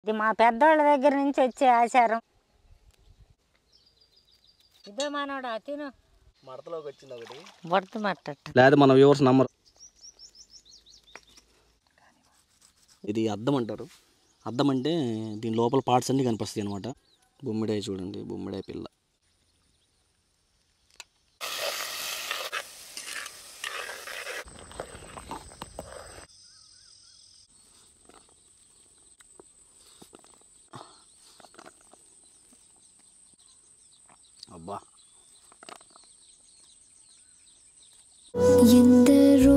ఇది మా పెద్దోళ్ళ దగ్గర నుంచి వచ్చే ఆచారం ఇదే మనోడా తిను మడతలోకి వచ్చింది ఒకటి బొడత మట్టట లేదా మన వ్యూవర్స్ నమ్మరు ఇది అద్దం అంటారు అద్దం అంటే దీని లోపల పార్ట్స్ అన్నీ కనిపిస్తాయి అనమాట బొమ్మిడాయి చూడండి బొమ్మిడాయి పిల్ల అబ్బా ఎందరో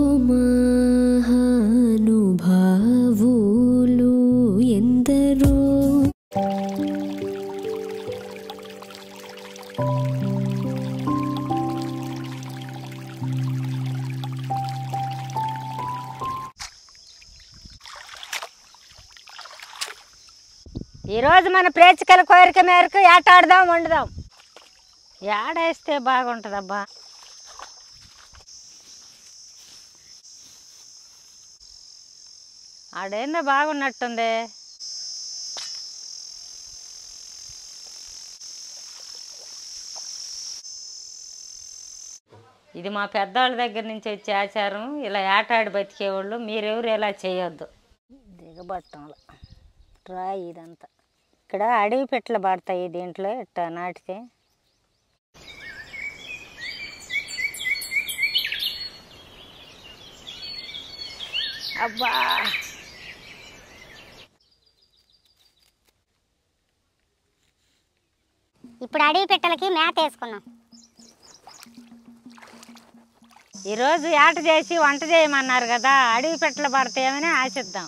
మహానుభావులు ఎందరో ఈరోజు మన ప్రేక్షకుల కోరిక మేరకు ఏటాడదాం వండుదాం ఏడేస్తే బాగుంటుందబ్బా ఆడేందో బాగున్నట్టుంది ఇది మా పెద్దవాళ్ళ దగ్గర నుంచి వచ్చే ఆచారం ఇలా ఏటాడి బతికేవాళ్ళు మీరెవరు ఇలా చేయొద్దు దిగబట్టంలో రాయి ఇదంతా ఇక్కడ అడవి పెట్టలు పడతాయి దీంట్లో ఇట్ట నాటితే అబ్బా ఇప్పుడు అడవి పెట్టలకి మేత వేసుకున్నాం ఈరోజు ఏట చేసి వంట చేయమన్నారు కదా అడవి పెట్టలు పడతాయేమని ఆశిద్దాం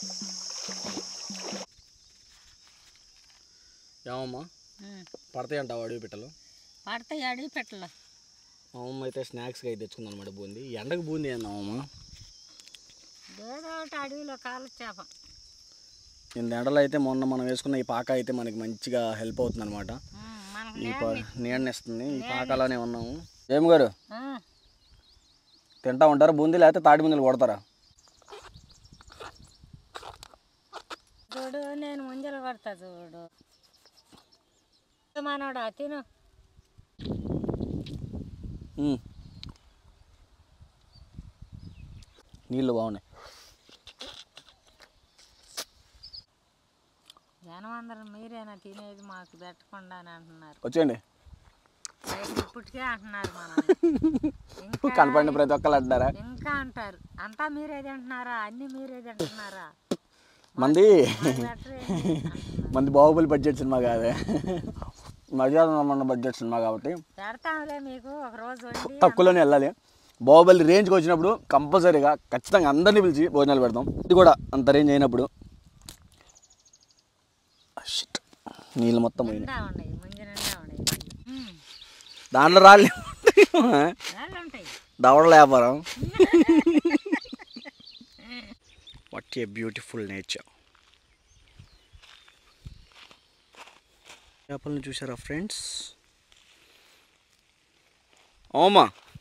ఏమమ్మా పడతాయి అంటావు అడవి పిట్టలు పడతాయి అడవి పెట్టలు మా అమ్మ అయితే స్నాక్స్కి అయితే తెచ్చుకుంది అనమాట బూంది ఎండకు బూంది ఏందమ్మా ఏదో ఒకటి అడవిలో కాల చేప ఇంత ఎండలో అయితే మొన్న మనం వేసుకున్న ఈ పాక అయితే మనకి మంచిగా హెల్ప్ అవుతుంది అనమాట మనకు ఈ పా నీడనిస్తుంది ఈ పాకలోనే ఉన్నాము ఏం గారు ఆ, తింటా ఉంటారా బూందీ లేకపోతే తాటి ముందులు కొడతారా చూడు నేను ముంజలు కొడతా చూడు మనోడా తిను ఉమ్. నీళ్ళు బాగున్నాయి జనం అందరూ మీరేనా తినేది మాకు పెట్టకుండా అని అంటున్నారు వచ్చేయండి బయట ఇప్పటికే అంటున్నారు మనం కనపడిన ప్రతి ఒక్కరు అంటారా ఇంకా అంటారు అంతా మీరే తింటున్నారా అన్ని మీరే తింటున్నారా మంది బెటర్ ఏంటి అంటున్నారు. మంది బాహుబలి బడ్జెట్ సినిమా కాదే మర్యాద మన బడ్జెట్ సినిమా కాబట్టి పెడతాంలే మీకు ఒక రోజు వండి తక్కువలోనే వెళ్ళాలి బాహుబలి రేంజ్కి వచ్చినప్పుడు కంపల్సరీగా ఖచ్చితంగా అందరినీ పిలిచి భోజనాలు పెడతాం ఇది కూడా అంత రేంజ్ అయినప్పుడు Shit. నీళ్ళు మొత్తం పోయినాయి నిండా ఉన్నాయి ముందు నిండా ఉన్నాయి ఉమ్, దాంట్లో రాలే రాళ్ళు ఉంటాయి దవడల వ్యాపారం వాట్ ఏ బ్యూటిఫుల్ నేచర్ చేపలను చూసారా ఫ్రెండ్స్ ఓమా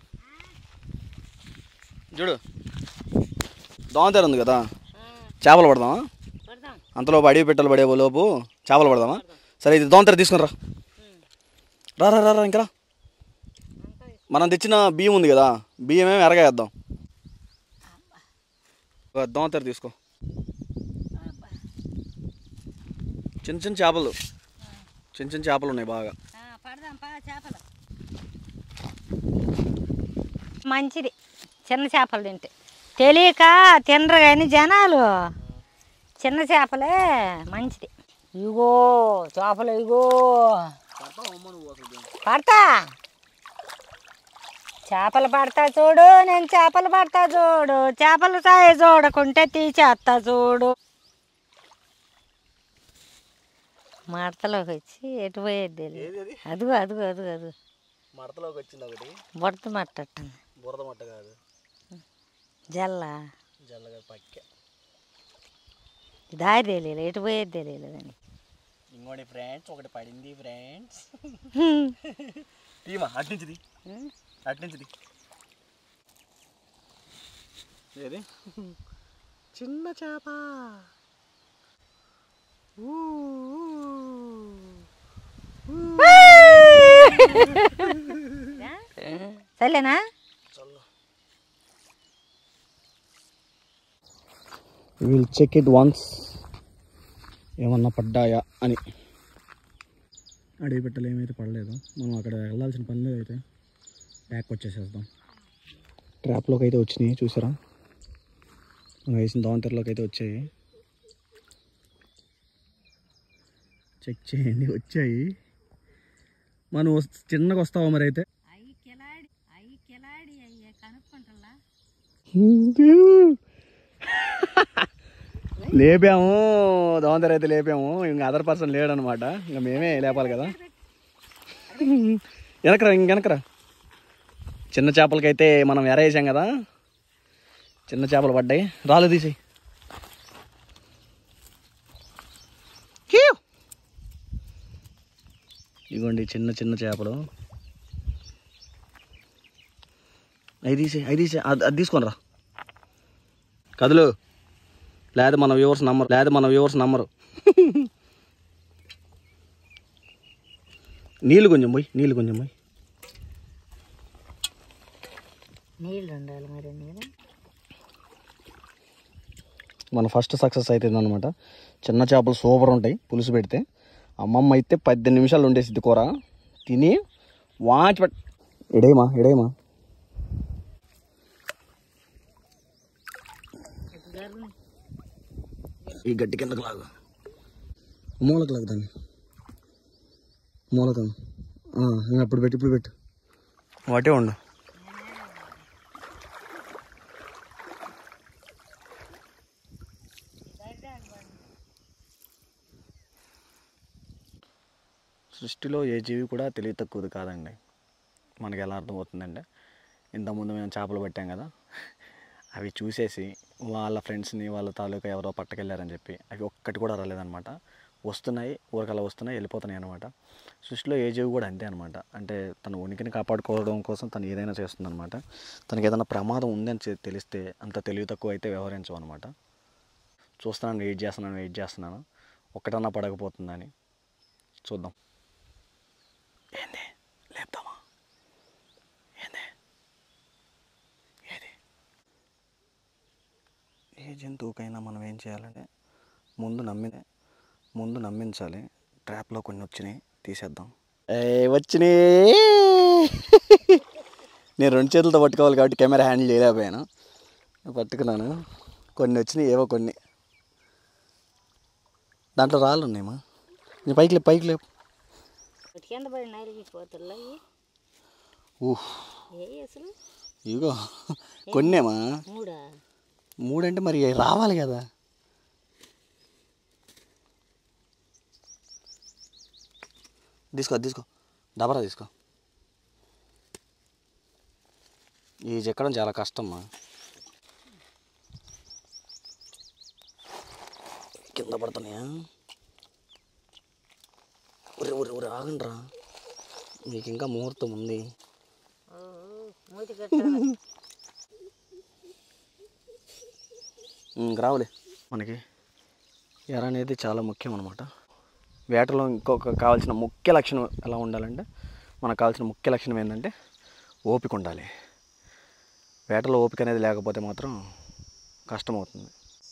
చూడు దోమతెర ఉంది కదా చేపలు పడదామా పడదాం అంతలోపు అడవి పెట్టలు పడే లోపు చేపలు పడదామా సరే ఇది దోమతెర తీసుకుని రా రా రా రా రా ఇంకా రా. మనం తెచ్చిన బియ్యం ఉంది కదా బియ్యం ఏమి ఎరగేద్దాం ఒక దోమతెర తీసుకో చిన్న చిన్న చేపలు చిన్న చిన్న చేపలు ఉన్నాయి బాగా ఆ, పడదాం పా చేపలు మంచిది చిన్న చేపలు తింటే తెలియక తినరు కానీ జనాలు చిన్న చేపలే మంచిది ఇగో చేపలు ఇగో పడతా చేపలు పడతా చూడు నేను చేపలు పడతా చూడు చేపలు సాయ చూడకుంటే తీసేస్తా చూడు మడతలోకి వచ్చి ఎటు పోయేది తెలియదు అదిగో అదిగో అదిగో అదిగో మడతలోకి వచ్చింది ఒకటి బుడత మట్టట్టుంది బురద మట్ట కాదు జల్ల జల్లగా పక్కే దారి తెలియదు ఎటు పోయేది తెలియదు అని ఇంకోటి ఫ్రెండ్స్ ఒకటి పడింది ఫ్రెండ్స్ తీమా అటు నుంచి అటు నుంచి ఏది చిన్న చేప సరేనా విల్ చెక్ ఇట్ వన్స్ ఏమన్నా పడ్డాయా అని అడిగి పెట్టలు ఏమైతే పడలేదు మనం అక్కడ వెళ్ళాల్సిన పని లేదు అయితే బ్యాక్ వచ్చేసేద్దాం ట్రాప్లోకి అయితే వచ్చినాయి చూసారా మనం వేసిన దోంతెరలోకి అయితే వచ్చాయి చెక్ చేయండి వచ్చాయి మనం వస్- చిన్నగా వస్తావా మరి అయితే అయ్యి కిలాడి అయ్యి కిలాడి అయ్యే కనుక్కుంటా లేపాము దోంతర అయితే లేపాము ఇంకా అదర్ పర్సన్ లేడనమాట ఇంకా మేమే లేపాలి కదా వెనకరా ఇంక వెనకరా చిన్న చేపలకైతే మనం ఎర వేసాం కదా చిన్న చేపలు పడ్డాయి రాళ్ళు తీసి ఇదిగోండి చిన్న చిన్న చేపలు అవి తీసే అవి తీసే అది అది తీసుకొని రా కదులు లేదా మన వ్యూవర్స్ నమ్మరు లేదా మన వ్యూవర్స్ నమ్మరు నీళ్ళు కొంచెం పోయి నీళ్ళు కొంచెం పోయి నీళ్ళు ఉండాలి మరి నీళ్ళు మన ఫస్ట్ సక్సెస్ అవుతుంది అనమాట చిన్న చేపలు సూపర్ ఉంటాయి పులుసు పెడితే అమ్మమ్మ అయితే పద్దెనిమిది నిమిషాలు ఉండేసిద్ది కూర తిని వాచి పట్ ఎడేమా ఎడేమా ఈ గట్టి కిందకు లాగు మూలకు లాగు దాన్ని మూలకం ఇంకా అప్పుడు పెట్టి ఇప్పుడు పెట్టు వాటే ఉండు సృష్టిలో ఏ జీవి కూడా తెలివి తక్కువది కాదండి మనకి ఎలా అర్థమవుతుందంటే ఇంతకుముందు మేము చేపలు పట్టాం కదా అవి చూసేసి వాళ్ళ ఫ్రెండ్స్ని వాళ్ళ తాలూకా ఎవరో పట్టుకెళ్ళారని చెప్పి అవి ఒక్కటి కూడా రాలేదన్నమాట వస్తున్నాయి ఊరికలా వస్తున్నాయి వెళ్ళిపోతున్నాయి అనమాట సృష్టిలో ఏ జీవి కూడా అంతే అనమాట అంటే తన ఉనికిని కాపాడుకోవడం కోసం తను ఏదైనా చేస్తుందన్నమాట తనకి ఏదైనా ప్రమాదం ఉందని చె- తెలిస్తే అంత తెలివి తక్కువ అయితే వ్యవహరించవు అనమాట చూస్తున్నాను వెయిట్ చేస్తున్నాను వెయిట్ చేస్తున్నాను ఒక్కటన్నా పడకపోతుందని చూద్దాం ఏంది లేపుదామా ఏంది ఏది ఏ జంతువుకైనా మనం ఏం చేయాలంటే ముందు నమ్మినే ముందు నమ్మించాలి ట్రాప్లో కొన్ని వచ్చినాయి తీసేద్దాం ఏ వచ్చినాయి నేను రెండు చేతులతో పట్టుకోవాలి కాబట్టి కెమెరా హ్యాండిల్ చేయలేకపోయాను పట్టుకున్నాను కొన్ని వచ్చినాయి ఏవో కొన్ని దాంట్లో రాళ్ళు ఉన్నాయమ్మా నేను పైకి లేపు పైకి లేపు కింద పడి నలిగిపోతుల్లా ఊహ్ ఏ అసలు ఇగో కొన్నేమా మూడా మూడంటే మరి రావాలి కదా తీసుకో అది తీసుకో డబరా తీసుకో ఈ చెక్కడం చాలా కష్టమ్మా కింద పడుతున్నాయా ఒరే ఒరే ఒరే ఆగండి రా మీకు ఇంకా ముహూర్తం ఉంది మూతి కట్టాలి ఉమ్, రావులే మనకి ఎర అనేది చాలా ముఖ్యం అనమాట వేటలో ఇంకొక కావాల్సిన ముఖ్య లక్షణం ఎలా ఉండాలంటే మనకు కావాల్సిన ముఖ్య లక్షణం ఏంటంటే ఓపిక ఉండాలి వేటలో ఓపిక అనేది లేకపోతే మాత్రం కష్టమవుతుంది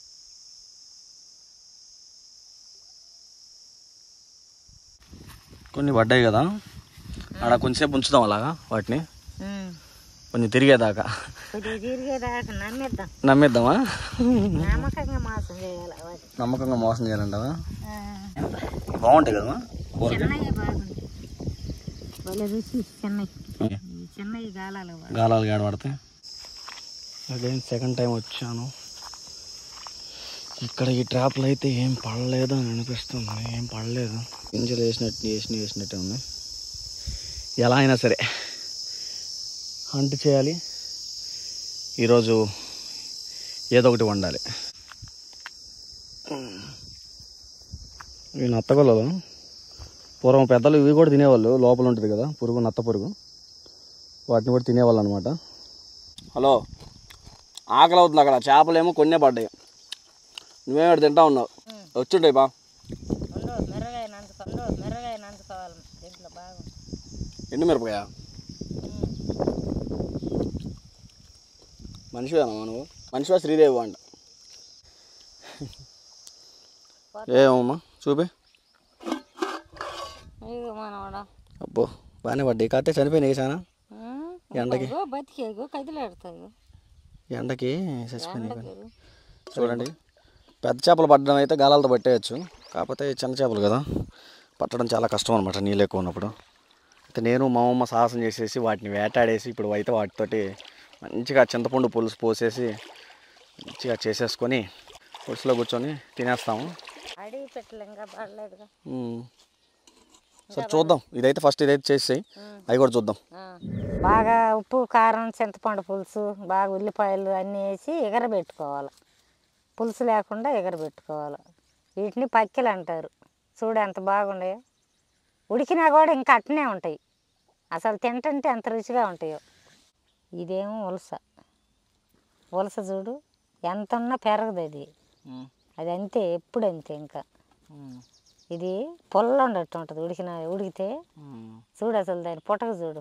కొన్ని పడ్డాయి కదా ఆడ కొంచెంసేపు ఉంచుదాం అలాగా వాటిని కొంచెం తిరిగేదాకా కొద్దిగా తిరిగేదాకా నమ్మేద్దాం నమ్మేద్దామా నమ్మకంగా మాసం చేయాలి వాటి నమ్మకంగా మోసం చేయాలంటావా బాగుంటాయి కదమ్మా కూరకి చిన్నవి బాగుంది భలే రుచి చిన్నవి ఈ చిన్నవి గాలాలు బాగా గాలాలు గాడ పడతాయి అగైన్ సెకండ్ టైం వచ్చాను ఇక్కడ ఈ ట్రాప్లో అయితే ఏం పడలేదు అని అనిపిస్తుంది ఏం పడలేదు గింజలు వేసినట్టు వేసిన వేసినట్టే ఉంది ఎలా అయినా సరే హంట్ చేయాలి ఈరోజు ఏదో ఒకటి వండాలి ఇవి నత్తగొల్లలు పూర్వం పెద్దలు ఇవి కూడా తినేవాళ్ళు లోపల ఉంటుంది కదా పురుగు నత్త పురుగు వాటిని కూడా తినేవాళ్ళు అనమాట హలో ఆకలి అవుతుంది అక్కడ చేపలేమో కొన్నే పడ్డాయి నువ్వేమి తింటా ఉన్నావు వచ్చుంటాయి బా కొండ మిరగాయ నంచుకోవాలి దీంట్లో బాగుంది ఎండు మిరపకాయ మనిషివేనా నువ్వు మనిషివా శ్రీదేవి అంట ఏమమ్మా చూపి ఇగో మనవాడ అబ్బో బాగానే పడ్డాయి కాకపోతే చనిపోయినాయి చాలా ఎండకి బతికేగో కదిలాడుతాయి ఎండకి చచ్చిపోయినాయి చూడండి పెద్ద చేపలు పట్టడం అయితే గాలాలతో పట్టేయచ్చు కాకపోతే చిన్న చేపలు కదా పట్టడం చాలా కష్టం అనమాట నీళ్ళు ఎక్కువ ఉన్నప్పుడు అయితే నేను మా అమ్మ సాహసం చేసేసి వాటిని వేటాడేసి ఇప్పుడు అయితే వాటితోటి మంచిగా చింతపండు పులుసు పోసేసి మంచిగా చేసేసుకొని పులుసులో కూర్చొని తినేస్తాము అడిగి పెట్టలు ఇంకా పడలేదుగా మ్మ్. సరే చూద్దాం ఇదైతే ఫస్ట్ ఇదైతే చేసేయి అవి కూడా చూద్దాం బాగా ఉప్పు కారం చింతపండు పులుసు బాగా ఉల్లిపాయలు అన్నీ వేసి ఎగరబెట్టుకోవాలి పులుసు లేకుండా ఎగరబెట్టుకోవాలి వీటిని పక్కిలు అంటారు చూడు ఎంత బాగున్నాయో ఉడికినా కూడా ఇంకా అట్నే ఉంటాయి అసలు తింటుంటే ఎంత రుచిగా ఉంటాయో ఇదేమో ఉలస ఉలస చూడు ఎంత ఉన్నా పెరగదు అది అది అంతే ఎప్పుడు అంతే ఇంకా ఇది పొల్ల ఉండట్టు ఉంటుంది ఉడికిన ఉడికితే చూడు అసలు దాని పుటక చూడు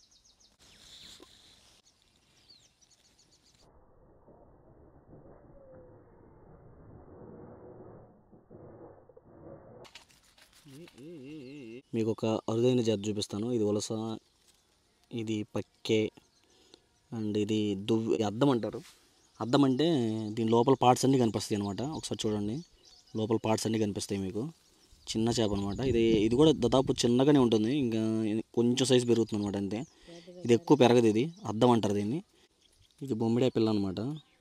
మీకు ఒక అరుదైన జాతి చూపిస్తాను ఇది వలస ఇది పక్కే అండ్ ఇది దువ్వి అద్దం అంటారు అద్దం అంటే దీని లోపల పార్ట్స్ అన్నీ కనిపిస్తాయి అనమాట ఒకసారి చూడండి లోపల పార్ట్స్ అన్నీ కనిపిస్తాయి మీకు చిన్న చేప అనమాట ఇది ఇది కూడా దాదాపు చిన్నగానే ఉంటుంది ఇంకా ఇది కొంచెం సైజు పెరుగుతుంది అనమాట అంతే ఇది ఎక్కువ పెరగదు ఇది అద్దం అంటారు దీన్ని ఇది బొమ్మిడాయ పిల్ల అనమాట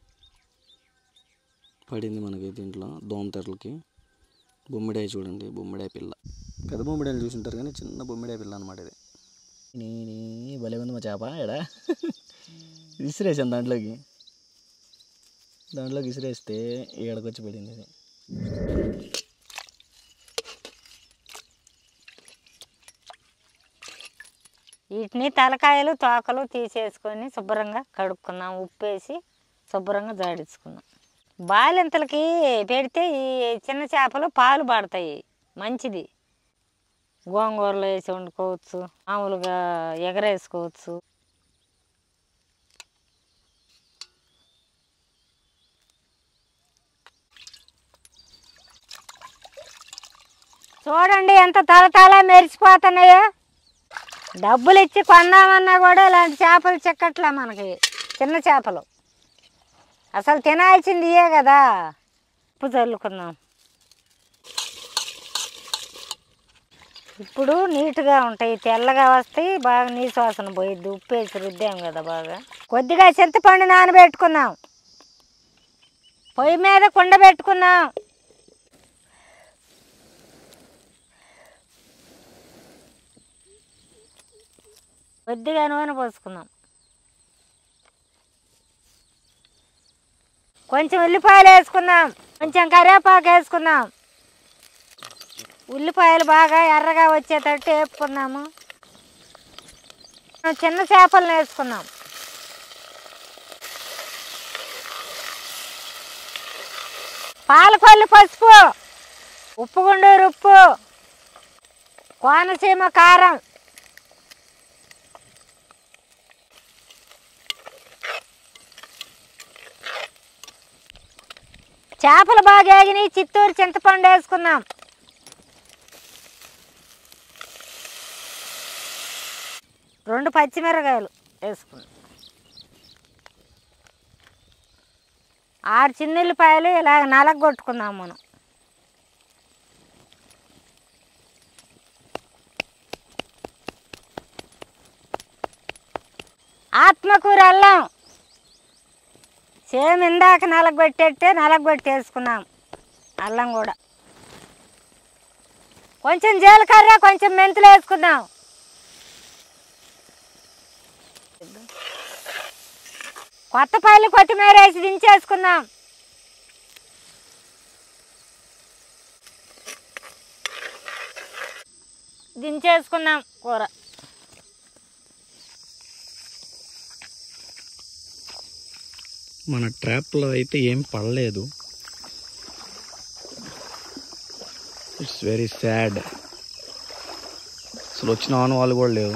పడింది మనకి దీంట్లో దోమతెరలకి బొమ్మిడాయ చూడండి బొమ్మిడాయ పిల్ల పెద్ద బొమ్మిడాయలు చూసుంటారు కానీ చిన్న బొమ్మిడాయ పిల్ల అనమాట ఇది నీ నీ భలే ఉంది మా చేప ఎడా విసిరేసాను దాంట్లోకి దాంట్లోకి విసిరేస్తే ఏడకొచ్చి పడింది ఇది వీటిని తలకాయలు తోకలు తీసేసుకొని శుభ్రంగా కడుక్కున్నాం ఉప్పు వేసి శుభ్రంగా జాడించుకున్నాం బాలింతలకి పెడితే ఈ చిన్న చేపలు పాలు పడతాయి మంచిది గోంగూరలో వేసి వండుకోవచ్చు మామూలుగా ఎగరేసుకోవచ్చు చూడండి ఎంత తలతల మెరిసిపోతున్నాయో డబ్బులు ఇచ్చి కొందామన్నా కూడా ఇలాంటి చేపలు చిక్కట్లే మనకి చిన్న చేపలు అసలు తినాల్సింది ఇయే కదా ఉప్పు చల్లుకుందాం ఇప్పుడు నీట్గా ఉంటాయి తెల్లగా వస్తాయి బాగా నీసు వాసన పోయిద్ది ఉప్పు వేసి రుద్దాం కదా బాగా కొద్దిగా చింతపండు నానబెట్టుకుందాం పొయ్యి మీద కుండ పెట్టుకుందాం కొద్దిగా నూనె పోసుకుందాం కొంచెం ఉల్లిపాయలు వేసుకుందాం కొంచెం కరివేపాకు వేసుకుందాం ఉల్లిపాయలు బాగా ఎర్రగా వచ్చేటట్టు వేపుకుందాము చిన్న చేపలను వేసుకుందాం పాలకొల్లి పసుపు ఉప్పు గుండూరు ఉప్పు కోనసీమ కారం చేపలు బాగా ఆగినాయి చిత్తూరు చింతపండు వేసుకుందాం రెండు పచ్చిమిరకాయలు వేసుకుందాం ఆరు చిన్నుల్లిపాయలు ఇలా నలగొట్టుకుందాం మనం ఆత్మకూర అల్లం సేమ్ ఇందాక నలగొట్టేట్టే నలగొట్టేసుకున్నాం అల్లం కూడా కొంచెం జీలకర్ర కొంచెం మెంతులు వేసుకుందాం కొత్త పళ్ళు కొత్తిమీర వేసి దించేసుకుందాం దించేసుకుందాం కూర మన ట్రాప్లో అయితే ఏం పడలేదు ఇట్స్ వెరీ సాడ్ అసలు వచ్చిన ఆన్ వాళ్ళు కూడా లేవు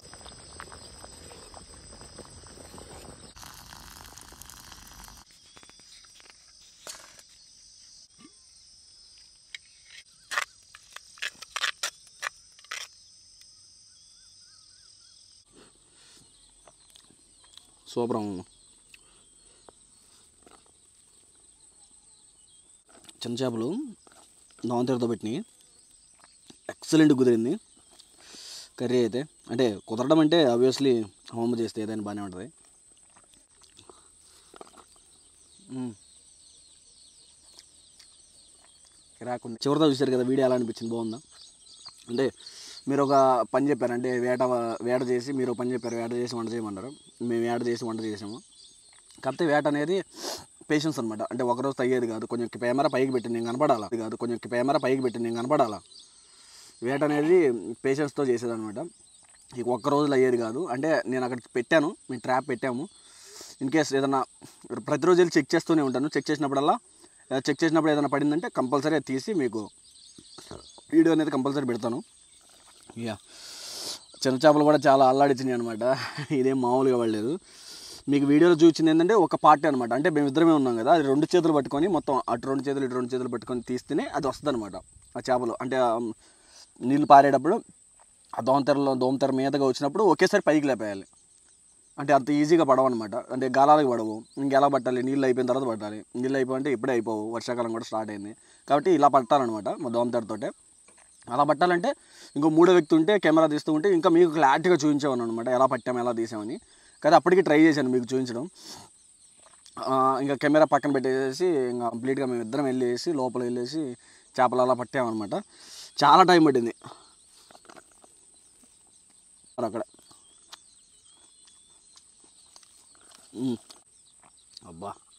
సూపర్ అమ్మ చిన్న చేపలు దోమతెరతో పెట్టినాయి ఎక్సలెంట్ కుదిరింది కర్రీ అయితే అంటే కుదరడం అంటే ఆబ్వియస్లీ అమ్మమ్మ చేస్తే ఏదైనా బాగానే ఉంటుంది మ్మ్. రాకుండా చివరితో చూశారు కదా వీడియో ఎలా అనిపించింది బాగుందా అంటే మీరు ఒక పని చెప్పారు అంటే వేట వేట చేసి మీరు ఒక పని చెప్పారు వేట చేసి వంట చేయమన్నారు మేము వేట చేసి వంట చేసాము కాకపోతే వేట అనేది పేషెన్స్ అనమాట అంటే ఒకరోజు అయ్యేది కాదు కొంచెం కెమెరా పైకి పెట్టి నేను కనపడాలా అది కాదు కొంచెం కెమెరా పైకి పెట్టి నేను కనపడాలా వేట అనేది పేషెన్స్తో చేసేదనమాట ఇక ఒక్క రోజులో అయ్యేది కాదు అంటే నేను అక్కడ పెట్టాను మేము ట్రాప్ పెట్టాము ఇన్ కేస్ ఏదైనా ప్రతిరోజు వెళ్ళి చెక్ చేస్తూనే ఉంటాను చెక్ చేసినప్పుడల్లా చెక్ చేసినప్పుడు ఏదైనా పడిందంటే కంపల్సరీ అది తీసి మీకు వీడియో అనేది కంపల్సరీ పెడతాను యా చిన్న చేపలు కూడా చాలా అల్లాడించినాయి అనమాట ఇదేం మామూలుగా పడలేదు మీకు వీడియోలో చూపించింది ఏంటంటే ఒక పార్ట్ అనమాట అంటే మేము ఇద్దరమే ఉన్నాం కదా అది రెండు చేతులు పట్టుకొని మొత్తం అటు రెండు చేతులు ఇటు రెండు చేతులు పట్టుకొని తీస్తేనే అది వస్తుంది అనమాట ఆ చేపలు అంటే ఆ నీళ్ళు పారేటప్పుడు ఆ దోమతెరలో దోమతెర మీదగా వచ్చినప్పుడు ఒకేసారి పైకి లేపేయాలి అంటే అంత ఈజీగా పడవు అనమాట అంటే గాలాలకు పడవు ఇంకెలా పట్టాలి నీళ్ళు అయిపోయిన తర్వాత పట్టాలి నీళ్ళు అయిపోయింటే ఇప్పుడే అయిపోవు వర్షాకాలం కూడా స్టార్ట్ అయింది కాబట్టి ఇలా పట్టాలన్నమాట మా దోమతెరతోటే అలా పట్టాలంటే ఇంకో మూడో వ్యక్తి ఉంటే కెమెరా తీస్తూ ఉంటే ఇంకా మీకు క్లారిటీగా చూపించేవాను అనమాట ఎలా పట్టాము ఎలా తీసామని కానీ అప్పటికి ట్రై చేశాను మీకు చూపించడం ఆ, ఇంకా కెమెరా పక్కన పెట్టేసి ఇంకా కంప్లీట్గా మేము ఇద్దరం వెళ్ళేసి లోపల వెళ్ళేసి చేపలు అలా పట్టామన్నమాట చాలా టైం పట్టింది మరి అక్కడ ఉమ్. అబ్బా